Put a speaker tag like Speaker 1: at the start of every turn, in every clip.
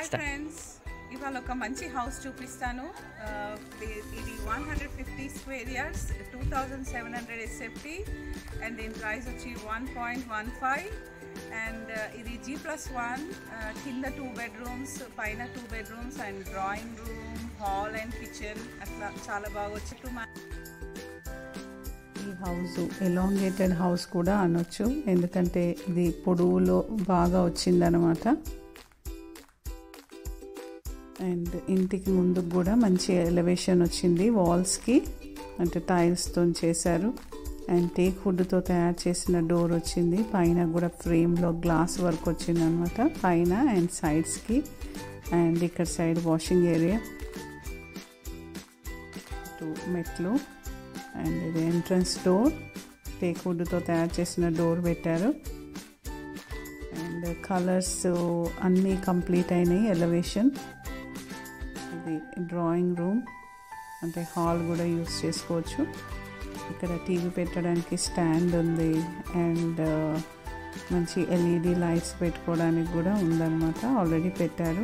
Speaker 1: hi friends ఇవాళ ఒక మంచి హౌస్ చూపిస్తాను ఆ, ఇది- ఇది one hundred fifty square years two thousand seven hundred SFT and దీని ప్రైస్ వచ్చి one point one five and ఇది జీ ప్లస్ వన్ కింద టూ బెడ్రూమ్స్ పైన two bedrooms and drawing room hall and kitchen అట్లా చాలా బాగా వచ్చి టూ
Speaker 2: ఈ హౌస్ ఎలాంగేటెడ్ హౌస్ కూడా అనొచ్చు ఎందుకంటే ఇది పొడవులో బాగా వచ్చిందనమాట అండ్ ఇంటికి ముందుకు కూడా మంచి ఎలివేషన్ వచ్చింది వాల్స్కి అంటే టైల్స్తో చేశారు అండ్ టేక్ వుడ్తో తయారు చేసిన డోర్ వచ్చింది పైన కూడా ఫ్రేమ్లో గ్లాస్ వర్క్ వచ్చింది అనమాట పైన అండ్ సైడ్స్కి అండ్ ఇక్కడ సైడ్ వాషింగ్ ఏరియా టూ మెట్లు అండ్ ఇది ఎంట్రన్స్ డోర్ టేక్ వుడ్తో తయారు చేసిన డోర్ పెట్టారు అండ్ కలర్స్ అన్నీ కంప్లీట్ అయినాయి ఎలివేషన్ ఇది డ్రాయింగ్ రూమ్ అంటే హాల్ కూడా యూస్ చేసుకోవచ్చు ఇక్కడ టీవీ పెట్టడానికి స్టాండ్ ఉంది అండ్ మంచి ఎల్ఈడి లైట్స్ పెట్టుకోవడానికి కూడా ఉందన్నమాట ఆల్రెడీ పెట్టారు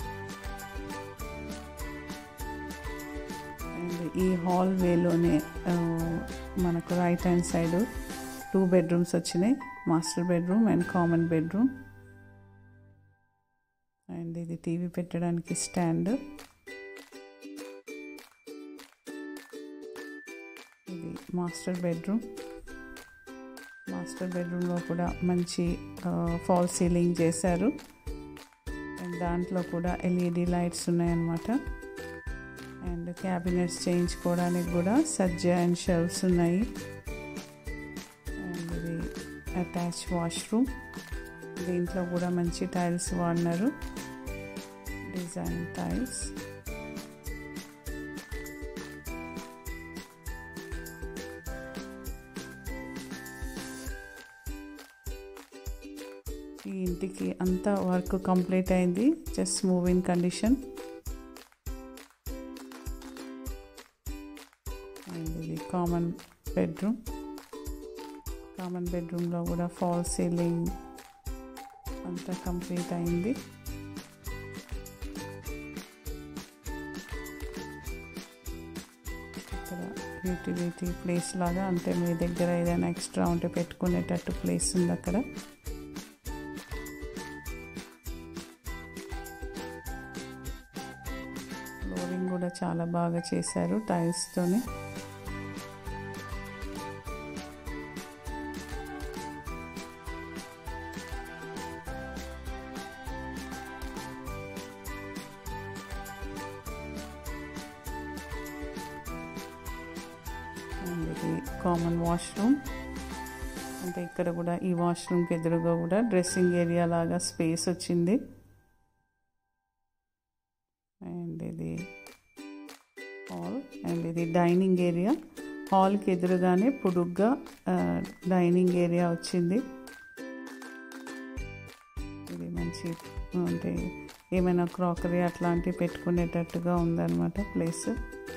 Speaker 2: అండ్ ఈ హాల్ వేలోనే మనకు right hand side two bedrooms వచ్చినాయి master bedroom and common bedroom and ఇది టీవీ పెట్టడానికి స్టాండ్ ఇది మాస్టర్ బెడ్రూమ్ మాస్టర్ బెడ్రూమ్లో కూడా మంచి ఫాల్ సీలింగ్ చేశారు అండ్ దాంట్లో కూడా ఎల్ఈడి లైట్స్ ఉన్నాయన్నమాట అండ్ క్యాబినెట్స్ చేయించుకోవడానికి కూడా సజ్జ అండ్ షెల్ఫ్స్ ఉన్నాయి అండ్ ఇది అటాచ్ వాష్రూమ్ దీంట్లో కూడా మంచి టైల్స్ వాడినారు డిజైన్ టైల్స్ ఈ ఇంటికి అంతా వర్క్ కంప్లీట్ అయింది just move in condition and ఇది కామన్ బెడ్రూమ్ కామన్ బెడ్రూమ్లో కూడా ఫాల్ సీలింగ్ అంతా కంప్లీట్ అయింది ఇక్కడ యూటిలిటీ ప్లేస్ లాగా అంటే మీ దగ్గర ఏదైనా ఎక్స్ట్రా ఉంటే పెట్టుకునేటట్టు ప్లేస్ ఉంది అక్కడ ఫ్లోరింగ్ కూడా చాలా బాగా చేశారు టైల్స్తోని అండ్ ఇది కామన్ వాష్రూమ్ అంటే ఇక్కడ కూడా ఈ వాష్రూమ్కి ఎదురుగా కూడా డ్రెస్సింగ్ ఏరియా లాగా స్పేస్ వచ్చింది అండ్ ఇది హాల్ అండ్ ఇది డైనింగ్ ఏరియా హాల్కి ఎదురుగానే పొడుగ్గా డైనింగ్ ఏరియా వచ్చింది ఇది మంచి అంటే ఏమైనా క్రాకరీ అట్లాంటివి పెట్టుకునేటట్టుగా ఉందన్నమాట ప్లేస్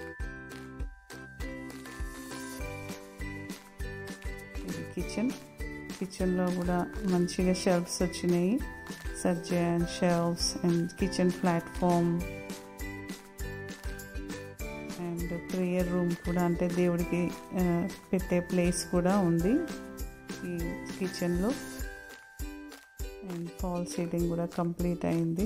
Speaker 2: ఇది కిచెన్ కిచెన్లో కూడా మంచిగా షెల్ఫ్స్ వచ్చినాయి సజ్జ and shelves and kitchen platform and prayer room కూడా అంటే దేవుడికి పెట్టే ప్లేస్ కూడా ఉంది ఈ కిచెన్లో అండ్ ఫాల్ సీలింగ్ కూడా కంప్లీట్ అయింది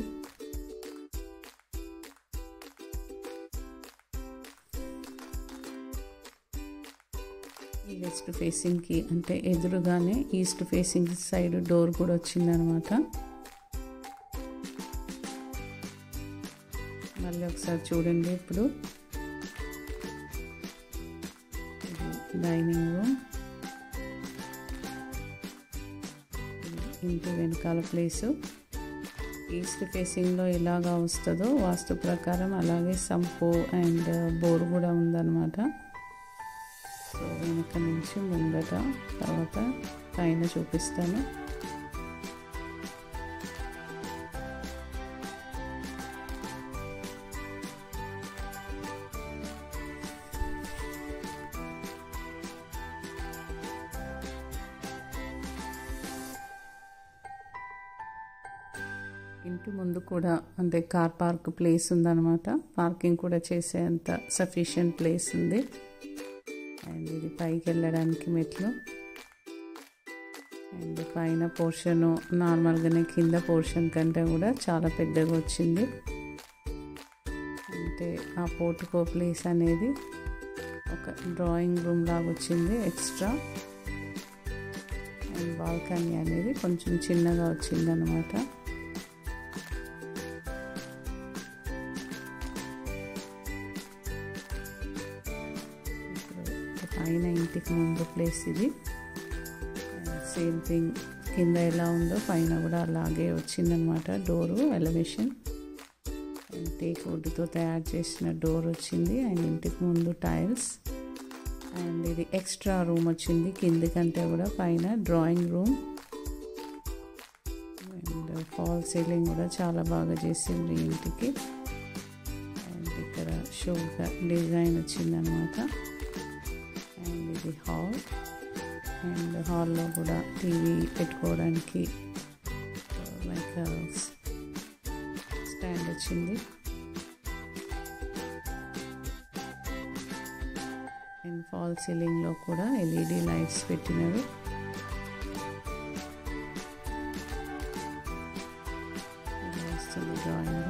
Speaker 2: ఈ వెస్ట్ ఫేసింగ్కి అంటే ఎదురుగానే ఈస్ట్ ఫేసింగ్ సైడ్ డోర్ కూడా వచ్చిందనమాట మళ్ళీ ఒకసారి చూడండి ఇప్పుడు డైనింగ్ రూమ్ ఇంటి వెనకాల ప్లేసు ఈస్ట్ ఫేసింగ్లో ఎలాగా వస్తుందో వాస్తు ప్రకారం అలాగే సంపు అండ్ బోర్ కూడా ఉందన్నమాట సో వెనక నుంచి ముందట తర్వాత పైన చూపిస్తాను ఇంటి ముందు కూడా అంటే కార్ పార్క్ ప్లేస్ ఉందన్నమాట పార్కింగ్ కూడా చేసేంత సఫిషియంట్ ప్లేస్ ఉంది అండ్ ఇది పైకి వెళ్ళడానికి మెట్లు అండ్ పైన పోర్షన్ నార్మల్గానే కింద పోర్షన్ కంటే కూడా చాలా పెద్దగా వచ్చింది అంటే ఆ పోర్టుకో ప్లేస్ అనేది ఒక డ్రాయింగ్ రూమ్ లాగా వచ్చింది ఎక్స్ట్రా అండ్ బాల్కనీ అనేది కొంచెం చిన్నగా వచ్చింది అనమాట పైన ఇంటికి ముందు ప్లేస్ ఇది సేమ్ థింగ్ కింద ఎలా ఉందో పైన కూడా అలాగే వచ్చిందనమాట డోరు ఎలివేషన్ అండ్ టేక్ వుడ్తో తయారు చేసిన డోర్ వచ్చింది అండ్ ఇంటికి ముందు టైల్స్ అండ్ ఇది ఎక్స్ట్రా రూమ్ వచ్చింది కింది కంటే కూడా పైన drawing room and fall ceiling కూడా చాలా బాగా చేసింది ఇంటికి అండ్ ఇక్కడ షోగా డిజైన్ వచ్చిందనమాట అండ్ ఇది హాల్ అండ్ హాల్లో కూడా టీవీ పెట్టుకోవడానికి లైక్ స్టాండ్ వచ్చింది అండ్ ఫాల్ సీలింగ్లో కూడా ఎల్ఈడి లైట్స్ పెట్టినారు వస్తుంది డ్రాయింగ్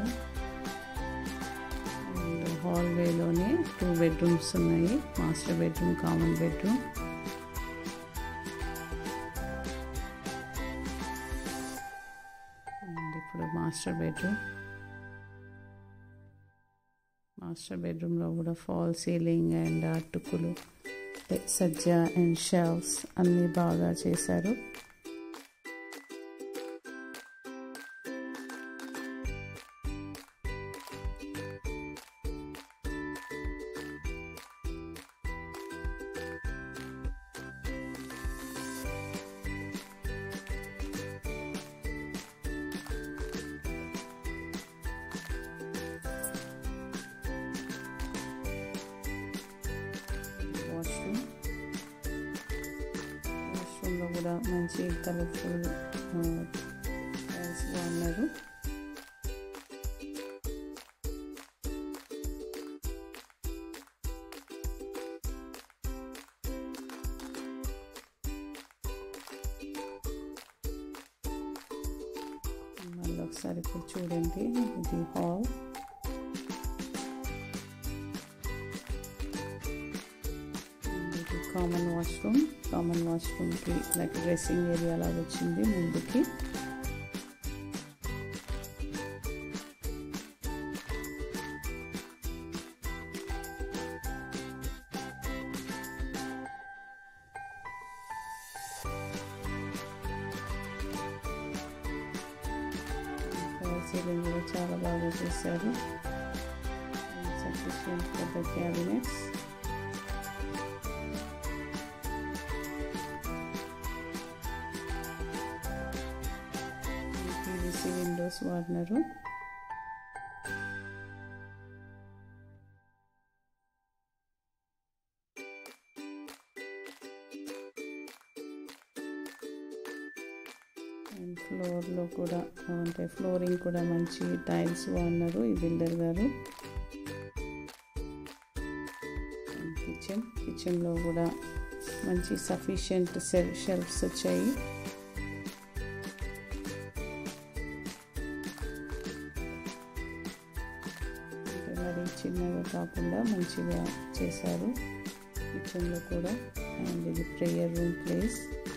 Speaker 2: అండ్ హాల్వేలోనే టూ బెడ్రూమ్స్ ఉన్నాయి master bedroom common bedroom and ఇప్పుడు మాస్టర్ బెడ్రూమ్ మాస్టర్ బెడ్రూమ్లో కూడా ఫాల్ సీలింగ్ అండ్ అటుకులు సజ్జ అండ్ షెల్ఫ్స్ అన్నీ బాగా చేశారు వాష్రూమ్ వాష్రూమ్లో కూడా మంచి కలర్ఫుల్ టైల్స్ వాడినారు మళ్ళీ ఒకసారి ఇప్పుడు చూడండి ఇది హాల్ ఇది కామన్ వాష్రూమ్ కామన్ వాష్రూమ్కి లైక్ డ్రెస్సింగ్ ఏరియా లాగా వచ్చింది ముందుకి సీలింగ్ కూడా చాలా బాగా చేశారు sufficient for the cabinets PVC windows వాడినారు అండ్ ఫ్లోర్లో కూడా అంటే ఫ్లోరింగ్ కూడా మంచి టైల్స్ వాడినారు ఈ బిల్డర్ గారు కిచెన్ కిచెన్లో కూడా మంచి సఫిషియంట్ షెల్ఫ్స్ వచ్చాయి అంటే మరి చిన్నగా కాకుండా మంచిగా చేశారు కిచెన్లో కూడా అండ్ ఇది ప్రేయర్ రూమ్ ప్లేస్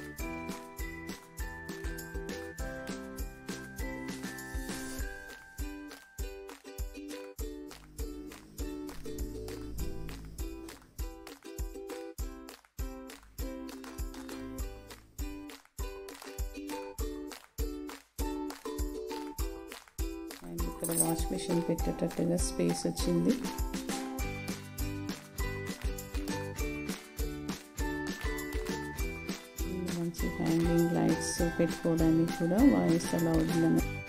Speaker 2: అండ్ ఇక్కడ వాష్ మిషన్ పెట్టేటట్టుగా స్పేస్ వచ్చింది మంచి హ్యాంగింగ్ లైట్స్ పెట్టుకోవడానికి కూడా వాయిస్ అలా వదిలిన